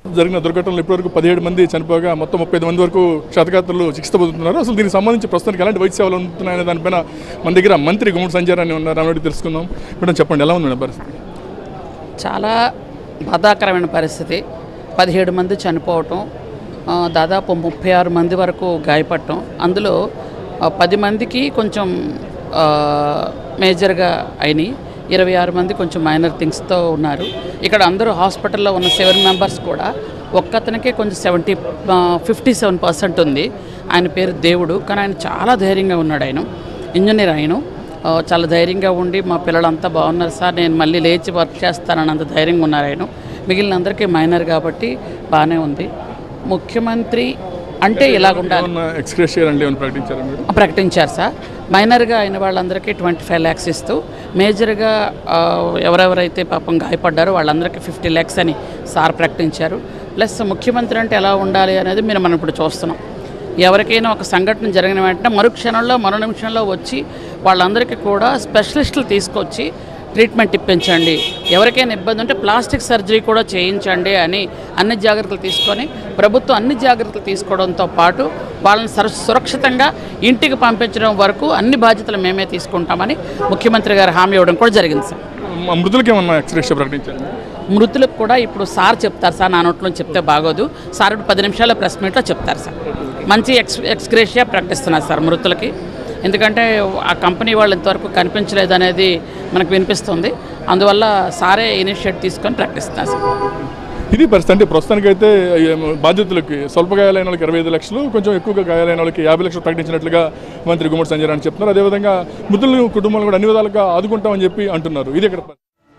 జరిగిన దుర్ఘటనలో ఇప్పటివరకు పదిహేడు మంది చనిపోగా మొత్తం ముప్పై మంది వరకు క్షతగాత్రులు చికిత్స పొందుతున్నారు అసలు దీనికి సంబంధించి ప్రస్తుతానికి ఎలాంటి వైద్య సేవలు అందుతున్నాయనే దానిపైన మన దగ్గర మంత్రి గుమ్మడి సంజయ్ అని ఉన్నారు ఆమె అడిగి తెలుసుకుందాం మేడం చెప్పండి ఎలా ఉంది మేడం పరిస్థితి చాలా బాధాకరమైన పరిస్థితి పదిహేడు మంది చనిపోవటం ఆ, దాదాపు ముప్పై ఆరు మంది వరకు గాయపడటం అందులో ఆ, పది మందికి కొంచెం ఆ, మేజర్గా అయినాయి ఇరవై ఆరు మంది కొంచెం మైనర్ థింగ్స్తో ఉన్నారు ఇక్కడ అందరూ హాస్పిటల్లో ఉన్న సెవెన్ మెంబర్స్ కూడా ఒక్కతనికే కొంచెం సెవెంటీ ఫిఫ్టీ సెవెన్ పర్సెంట్ ఉంది ఆయన పేరు దేవుడు కానీ ఆయన చాలా ధైర్యంగా ఉన్నాడు ఆయన ఇంజనీర్ ఆయన ఆ, చాలా ధైర్యంగా ఉండి మా పిల్లలంతా బాగున్నారు సార్ నేను మళ్ళీ లేచి వర్క్ చేస్తానని అంత ధైర్యంగా ఉన్నారు ఆయన మిగిలిన అందరికీ మైనర్ కాబట్టి బాగానే ఉంది ముఖ్యమంత్రి అంటే ఇలాగ ఉండాలి ఏమన్నా ఎక్స్ప్రెస్ చేయాలంటే ఏమైనా ప్రకటించారా మీరు ప్రకటించారు సార్ మైనర్గా అయిన వాళ్ళందరికీ ట్వంటీ ఫైవ్ ల్యాక్స్ ఇస్తూ మేజర్గా ఆ, ఎవరెవరైతే పాపం గాయపడ్డారో వాళ్ళందరికీ ఫిఫ్టీ ల్యాక్స్ అని సార్ ప్రకటించారు ప్లస్ ముఖ్యమంత్రి అంటే ఎలా ఉండాలి అనేది మీరు మనం ఇప్పుడు చూస్తున్నాం ఎవరికైనా ఒక సంఘటన జరిగిన వెంటనే మరు క్షణంలో మరో నిమిషంలో వచ్చి వాళ్ళందరికీ కూడా స్పెషలిస్టులు తీసుకొచ్చి ట్రీట్మెంట్ ఇప్పించండి ఎవరికైనా ఇబ్బంది ఉంటే ప్లాస్టిక్ సర్జరీ కూడా చేయించండి అని అన్ని జాగ్రత్తలు తీసుకొని ప్రభుత్వం అన్ని జాగ్రత్తలు తీసుకోవడంతో పాటు వాళ్ళని సర సురక్షితంగా ఇంటికి పంపించడం వరకు అన్ని బాధ్యతలు మేమే తీసుకుంటామని ముఖ్యమంత్రి గారు హామీ ఇవ్వడం కూడా జరిగింది సార్ మా మృతులకి ఏమన్నా ఎక్స్ప్రెస్ ప్రకటించారు మృతులకు కూడా ఇప్పుడు సార్ చెప్తారు సార్ నా నోట్లో చెప్తే బాగోదు సార్ ఇప్పుడు పది నిమిషాల ప్రెస్ మీట్లో చెప్తారు సార్ మంచి ఎక్స్ ఎక్స్గ్రేషియా ప్రకటిస్తున్నారు సార్ మృతులకి ఎందుకంటే ఆ కంపెనీ వాళ్ళు ఇంతవరకు కనిపించలేదు అనేది మనకు వినిపిస్తుంది అందువల్ల సారే ఇనిషియేట్ తీసుకొని ప్రకటిస్తున్నారు సార్ ఇది పరిస్థితి అంటే ప్రస్తుతానికైతే ఏం, బాధితులకి స్వల్ప గాయాలైన వాళ్ళకి ఇరవై ఐదు లక్షలు కొంచెం ఎక్కువగా గాయాలైన వాళ్ళకి యాభై లక్షలు ప్రకటించినట్లుగా మంత్రి గుమ్మడి సంజయ్ అని చెప్తున్నారు అదేవిధంగా మృతుల కుటుంబాలు కూడా అన్ని విధాలుగా ఆదుకుంటామని చెప్పి అంటున్నారు ఇది ఇక్కడ